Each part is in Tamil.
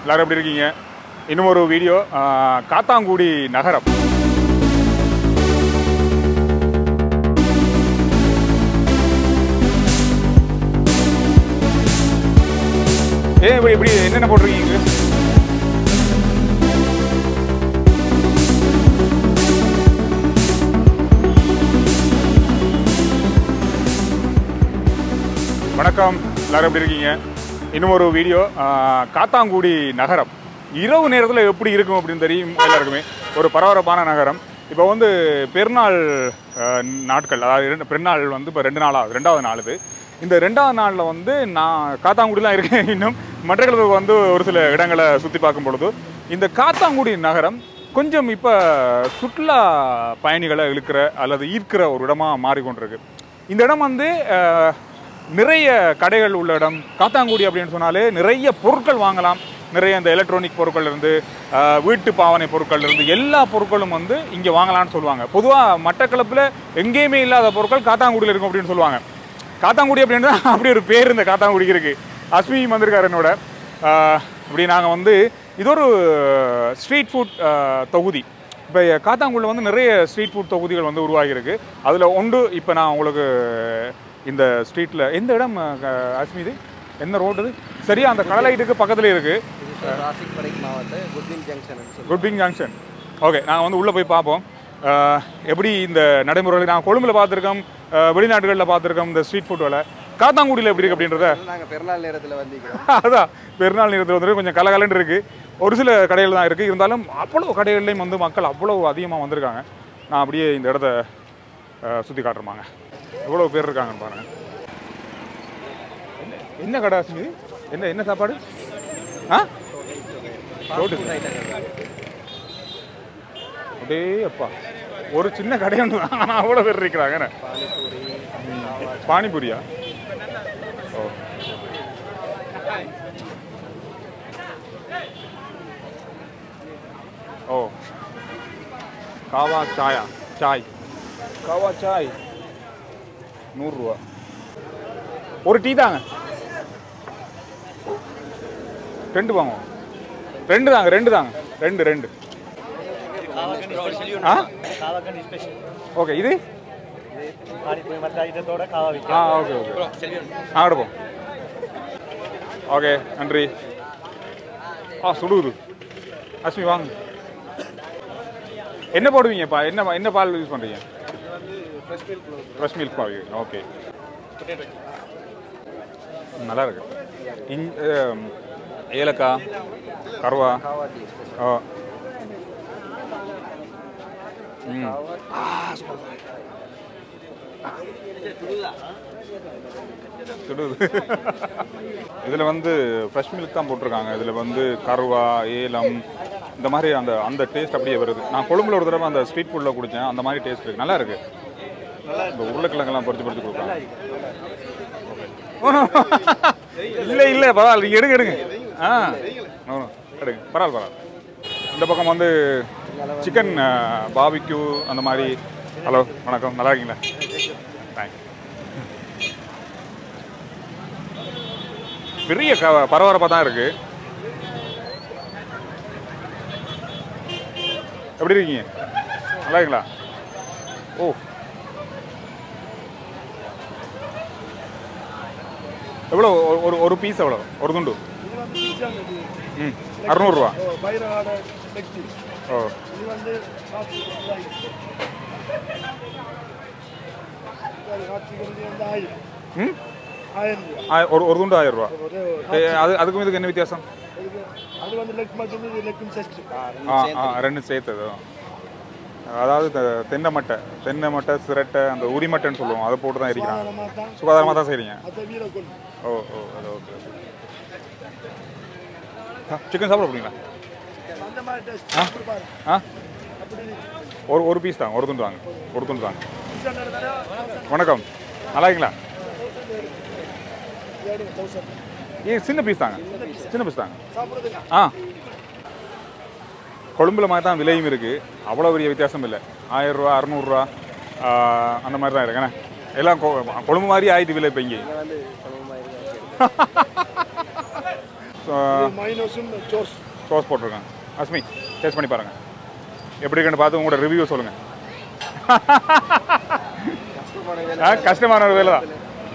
எல்லாரும் எப்படி இருக்கீங்க இன்னும் ஒரு வீடியோ ஆ, காத்தாங்குடி நகரம் ஏன் இப்படி இப்படி என்னென்ன போட்டிருக்கீங்க வணக்கம் எல்லாரும் எப்படி இருக்கீங்க இன்னும் ஒரு வீடியோ ஆ, காத்தாங்குடி நகரம் இரவு நேரத்தில் எப்படி இருக்கும் அப்படின்னு தெரியும் எல்லாருக்குமே ஒரு பரபரப்பான நகரம் இப்போ வந்து பெருநாள் ஆ, நாட்கள் அதாவது இரண்டு பெருநாள் வந்து இப்போ ரெண்டு நாள் ஆகுது ரெண்டாவது நாள் இது இந்த ரெண்டாவது நாளில் வந்து நான் காத்தாங்குடிலாம் இருக்கேன் இன்னும் மட்டக்களப்புக்கு வந்து ஒரு சில இடங்களை சுற்றி பார்க்கும் பொழுது இந்த காத்தாங்குடி நகரம் கொஞ்சம் இப்போ சுற்றுலா பயணிகளை இழுக்கிற அல்லது ஈர்க்கிற ஒரு இடமா மாறிக்கொண்டிருக்கு இந்த இடம் வந்து அஹ், நிறைய கடைகள் உள்ள இடம் காத்தாங்குடி அப்படின்னு சொன்னாலே நிறைய பொருட்கள் வாங்கலாம் நிறைய இந்த எலக்ட்ரானிக் பொருட்கள் இருந்து அஹ், வீட்டு பாவனை பொருட்கள் இருந்து எல்லா பொருட்களும் வந்து இங்கே வாங்கலாம்னு சொல்லுவாங்க பொதுவாக மட்டக்களப்பில் எங்கேயுமே இல்லாத பொருட்கள் காத்தாங்குடியில் இருக்கும் அப்படின்னு சொல்லுவாங்க காத்தாங்குடி அப்படின்னு தான் அப்படி ஒரு பேர் இந்த காத்தாங்குடிக்கு இருக்கு அஸ்மி வந்திருக்காரு என்னோட ஆஹ் இப்படி நாங்கள் வந்து இது ஒரு ஸ்ட்ரீட் ஃபுட் தொகுதி இப்போ காத்தாங்குடியில் வந்து நிறைய ஸ்ட்ரீட் ஃபுட் தொகுதிகள் வந்து உருவாகியிருக்கு அதில் ஒன்று இப்போ நான் உங்களுக்கு இந்த ஸ்ட்ரீட்டில் எந்த இடம் அஹ், அஸ்மி இது எந்த ரோடு இது சரியா அந்த கடலைட்டுக்கு பக்கத்துல இருக்குது இது ராசிக்படை மாவட்ட குட்வின் ஜங்ஷன் சொல்லி குட்பிங் ஜங்ஷன் ஓகே நாங்கள் வந்து உள்ளே போய் பார்ப்போம் அஹ், எப்படி இந்த நடைமுறைகள் நான் கொழும்புல பார்த்துருக்கோம் அஹ், வெளிநாடுகளில் பார்த்துருக்கோம் இந்த ஸ்ட்ரீட் ஃபுட் வேலை காத்தாங்குடியில் எப்படி இருக்கு அப்படின்றத நாங்கள் பெருநாள் நேரத்தில் வந்திக்கிறோம் அதான் பெருநாள் நேரத்தில் வந்து கொஞ்சம் கலகலன்னு இருக்கு ஒரு சில கடைகள் தான் இருக்குது இருந்தாலும் அவ்வளோ கடைகள்லையும் வந்து மக்கள் அவ்வளோ அதிகமாக வந்திருக்காங்க நான் அப்படியே இந்த இடத்த சுற்றி காட்டுறமாங்க எவ்வளோ பேர் இருக்காங்கன்னு பாருங்க என்ன- என்ன கடை ஆச்சு என்ன என்ன சாப்பாடு ஆ ரோட்டு அப்படியே அப்பா ஒரு சின்ன கடை ஒன்று தான் ஆனால் அவ்வளோ பேர் இருக்கிறாங்க என்ன? பானிபூரியா ஓ ஓ காவா சாயா சாய் காவா சாய் நூறுரூவா ஒரு டீ தாங்க ரெண்டு வாங்குவோம் ரெண்டு தாங்க ரெண்டு தாங்க ரெண்டு ரெண்டு ஆ ஓகே இது ஆ ஓகே ஓகே ஆ எடுப்போம் ஓகே நன்றி ஆ சுடுகுது அஸ்மி வாங்க என்ன போடுவீங்கப்பா என்ன என்ன பால் யூஸ் பண்ணுறீங்க ஃப்ரெஷ் மில்க் பால் ஓகே நல்லா இருக்கு இன் அம், ஏலக்காய் கருவா காவாத்தி ஓ ம் சுடுது இதில் வந்து ஃப்ரெஷ் மில்க் தான் போட்டிருக்காங்க இதில் வந்து கருவா ஏலம் இந்த மாதிரி அந்த அந்த டேஸ்ட் அப்படியே வருது நான் கொழும்புல ஒரு தடவை அந்த ஸ்ட்ரீட் ஃபுட்டில் குடித்தேன் அந்த மாதிரி டேஸ்ட் இருக்கு நல்லா இருக்கு இந்த உருளைக்கிழங்கெல்லாம் பொறிச்சு பொறிச்சு கொடுப்பாங்க இல்லை இல்லை பரவாயில்ல நீங்கள் எடுங்க எடுங்க ஆ no, no, எடுங்க பரவாயில்ல பரவாயில்ல இந்த பக்கம் வந்து சிக்கன் பாபிக்யூ அந்த மாதிரி ஹலோ வணக்கம் நல்லா இருக்கீங்களா தேங்க்ஸ் பெரிய க பரபரப்பாக தான் இருக்கு எப்படி இருக்கீங்க நல்லா இருக்கீங்களா ஓ எவ்வளோ ஒரு- ஒரு ஒரு பீஸ் எவ்வளோ ஒரு துண்டு இது வந்து pizza இது. ம் அறநூறுவா ஓ, பைரவாட leg piece. ஓ இது வந்து காட்சி காட்சி வந்து ஆயிரம் ம் ஆயிரம் ரூபாய் ஆ, ஒரு ஒரு துண்டு ஆயிரம் ரூபா ஒரு ஏ, அது அதுக்கும் இதுக்கு என்ன வித்தியாசம் இதுக்கு அது வந்து லெக் மட்டும் இது லெக்கும் செஸ்ட் ஆ ஆ ரெண்டும் சேர்த்தது அதாவது தெ- தென்னை மட்டை தென்னை மட்டை சிரட்டை அந்த உரிமட்டைன்னு சொல்லுவோம் அதை போட்டு தான் இருக்கிறாங்க சாதாரணமாக தான் சுகாதாரமாக தான் செய்றீங்க அதை வீர கொண்டு ஓ ஓ அது ஓகே ஓகே சிக்கன் சாப்பிட போறீங்களா அந்த மாதிரி டேஸ்ட் ஆ? அப்படி பாரு ஆ அப்படி ஒரு ஒரு பீஸ் தாங்க ஒரு துண்டு தாங்க ஒரு துண்டு தாங்க pizza நடந்தா வணக்கம் நல்லா இருக்கீங்களா தௌசண்ட் ஏ சின்ன பீஸ் தாங்க சின்ன பீஸ் தாங்க சாப்பிட்றதுக்கு ஆ கொழும்புல மாதிரி தான் விலையும் இருக்குது அவ்வளோ பெரிய வித்தியாசம் இல்லை ஆயிரரூவா அறநூறுரூவா அந்த மாதிரி தான் இருக்குண்ணே எல்லாம் கொ- கொழும்பு மாதிரி ஆயிட்டு விலை இப்போ இங்கே இங்கே வந்து சமமாக இருக்கு மைனஸும் சோர்ஸ் சோஸ் போட்டிருக்கேன் அஸ்மி டேஸ்ட் பண்ணி பாருங்க எப்படி இருக்குன்னு பார்த்து உங்களோட ரிவ்யூ சொல்லுங்க ஆ, கஷ்டமான ஒரு வேலை தான்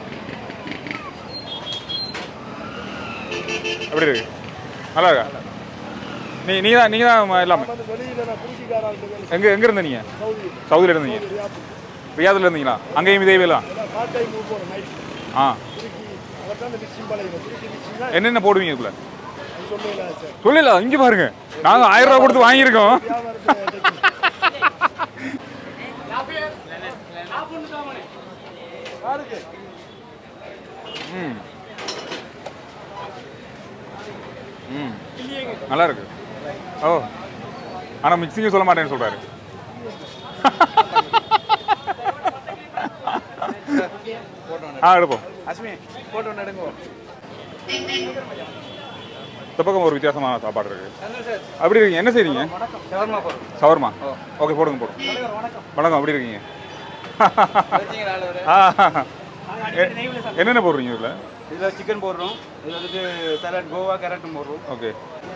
எப்படி இருக்கு நல்லா இருக்கா நீ நீ தான் நீங்கள் தான் எல்லாமே வந்து வெளியில் நான் குடிக்காராளுக்கு வேலை எங்கே எங்கே இருந்தீங்க சவுதி சவுதியில் இருந்தீங்க ரியாத்து ரியாதில் இருந்தீங்களா அங்கேயும் இதே வேலை தான் எல்லாம் பார்ட் டைம் மூவ் போகிறோம் நைட் ஆ திருக்கி அதை தான் இந்த மிக்சிங் பழகிடும் திருக்கி மிக்சிங் தான் என்னென்ன போடுவீங்க இதுக்குள்ள அது சொல்லல சார் சொல்லல இங்கே பாருங்க நாங்கள் ஆயிரம் ரூபா கொடுத்து வாங்கியிருக்கோம் வியாபாரத்தை யாருக்கு ம் ம் நல்லா இருக்கு ஓ ஆனால் மிக்சிங்க சொல்ல மாட்டேன்னு சொல்கிறாரு ஆ எடுப்போம் அஸ்மி போட்டோ ஒன்று எடுங்க இந்த பக்கம் ஒரு வித்தியாசமான சாப்பாடு இருக்கு அப்படி இருக்கீங்க என்ன செய்றீங்க ஷவர்மா போடுறோம் சவர்மா ஓகே போடுங்க போடுங்க வணக்கம் அப்படி இருக்கீங்க ஆ. எ- என்னென்ன போடுறீங்க இதில் இதில் சிக்கன் போடுறோம் இதில் வந்துட்டு சலாட் கோவா கேரட்டும் போடுறோம் ஓகே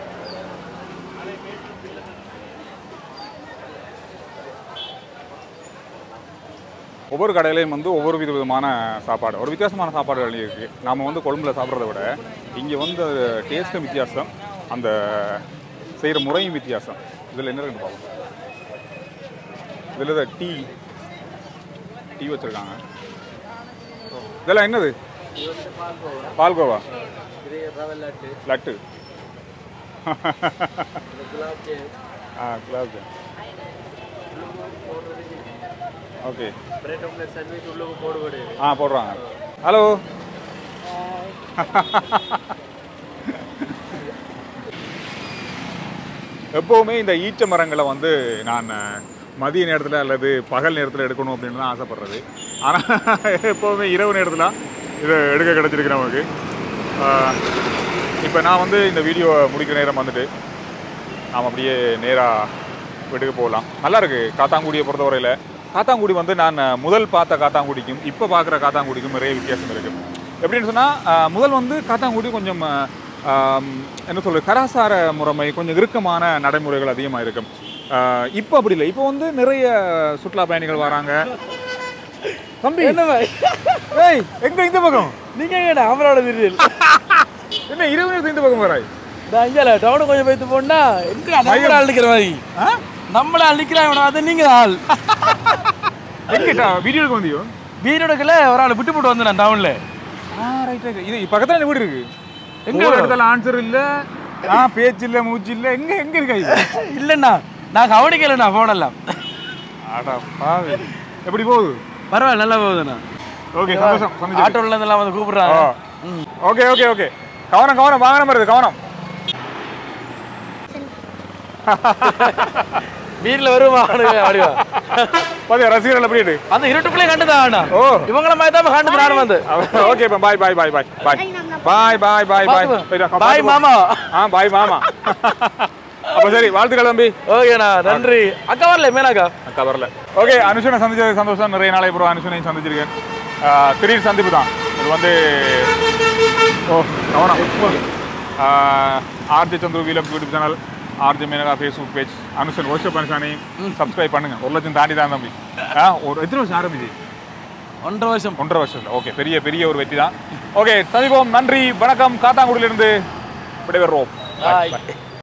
ஒவ்வொரு கடையிலையும் வந்து ஒவ்வொரு வித விதமான சாப்பாடு ஒரு வித்தியாசமான சாப்பாடுகள் இருக்குது நாம் வந்து கொழும்புல சாப்பிட்றத விட இங்கே வந்து டேஸ்ட்டும் வித்தியாசம் அந்த செய்கிற முறையும் வித்தியாசம் இதில் என்ன இருக்குன்னு பார்ப்போம் இதில் டீ டீ வச்சுருக்காங்க இதெல்லாம் என்னது பால்கோவா இது ரவை லட்டு லட்டு இது குலாப் ஜாம் ஆ gulab jamun okay bread omelette sandwich உள்ளுக்கு போடுபடு ஆ போடுறாங்க ஹலோ எப்போவுமே இந்த ஈச்ச மரங்களை வந்து நான் மதிய நேரத்தில் அல்லது பகல் நேரத்தில் எடுக்கணும் அப்படின்னு தான் ஆசைப்படுறது ஆனால் எப்போவுமே இரவு நேரத்தில் இதை எடுக்க கிடச்சிருக்கு நமக்கு இப்போ நான் வந்து இந்த வீடியோ முடிக்கிற நேரம் வந்துட்டு நாம் அப்படியே நேராக வீட்டுக்கு போகலாம் நல்லா இருக்கு காத்தாங்குடியை பொறுத்தவரையில் காத்தாங்குடி வந்து நான் முதல் பார்த்த காத்தாங்குடிக்கும் இப்போ பார்க்குற காத்தாங்குடிக்கும் நிறைய வித்தியாசம் இருக்கு எப்படின்னு சொன்னால் முதல் வந்து காத்தாங்குடி கொஞ்சம் அஹ், ஆம், என்ன சொல்றது கலாச்சார முறைமை கொஞ்சம் இறுக்கமான நடைமுறைகள் அதிகமாக இருக்கும் அஹ், இப்போ அப்படி இல்லை இப்போ வந்து நிறைய சுற்றுலா பயணிகள் வராங்க தம்பி என்ன பாய்? ஏய் எங்க இந்த பக்கம் நீங்க எங்கடா அவரோட திடீர் என்ன இருபது நேரத்துக்கு இந்த பக்கம் வராய் நான் இங்கே டவுனு கொஞ்சம் போய்த்து போனா எங்க நம்மள அழிக்கிற மாதிரி ஆ நம்மள அழிக்கிறான் அது நீங்க ஆள் எங்கிட்டா வீடியோக்கு வந்தியோ வீரோடக்குல ஒரு ஆள் விட்டு போட்டு வந்தேன் டவுன்ல ஆ ரைட் ரைட் இது பக்கத்துல இந்த வீடு இருக்கு எங்க எங்க? ஒரு இடத்துல ஆன்சர் இல்ல ஆ பேச்சு இல்ல மூச்சு இல்ல எங்க எங்க இருக்கா இது இல்லைண்ணா நான் கவனிக்கலண்ணா போனெல்லாம் ஆடா பாவி எப்படி போகுது பரவாயில்ல நல்லா போகுதுண்ணா ஓகே சந்தோஷம் சந்தோஷம் ஆட்டோல இருந்தெல்லாம் வந்து கூப்பிடுறாங்க ஓகே ஓகே ஓகே கவனம் கவனம் வாகனம் வருது கவனம் வீட்டில் வருமா அப்படிவா பாத்தியா ரசிகர்கள் எப்படி இருக்கு அந்த இருட்டுக்குள்ளே கண்டுதான் ஓ இவங்கள மாதிரி தான் கண்டு நானும் வந்து ஓகே பாய் பாய் பாய் பாய் பாய் பாய் பாய் பாய் பாய் பாய் மாமா ஆ பாய் மாமா அப்ப சரி வாழ்த்துக்கள் தம்பி ஓகேண்ணா நன்றி அக்கா வரல மேனாக்கா அக்கா வரல ஓகே அனுஷனை சந்திச்சது சந்தோஷம் நிறைய நாளை அப்புறம் அனுஷனையும் சந்திச்சிருக்கேன் ஆஹ் திடீர் சந்திப்பு தான் இது வந்து ஓ கவனம் ஆர்ஜே சந்துரு வீலம் YouTube channel RJ Menaka Facebook page அனுஷன் ஒர்ஷப் அனுஷானி சப்ஸ்கிரைப் பண்ணுங்க ஒரு லட்சம் தாண்டி தான் தம்பி ஆ ஒரு எத்தனை வருஷம் ஆரம்பிச்சு ஒன்றரை வருஷம் ஒன்றரை வருஷம் ஓகே பெரிய பெரிய ஒரு வெற்றி தான் ஓகே சந்திப்போம் நன்றி வணக்கம் காத்தாங்குடியிலிருந்து விடைபெறுவோம் பாய்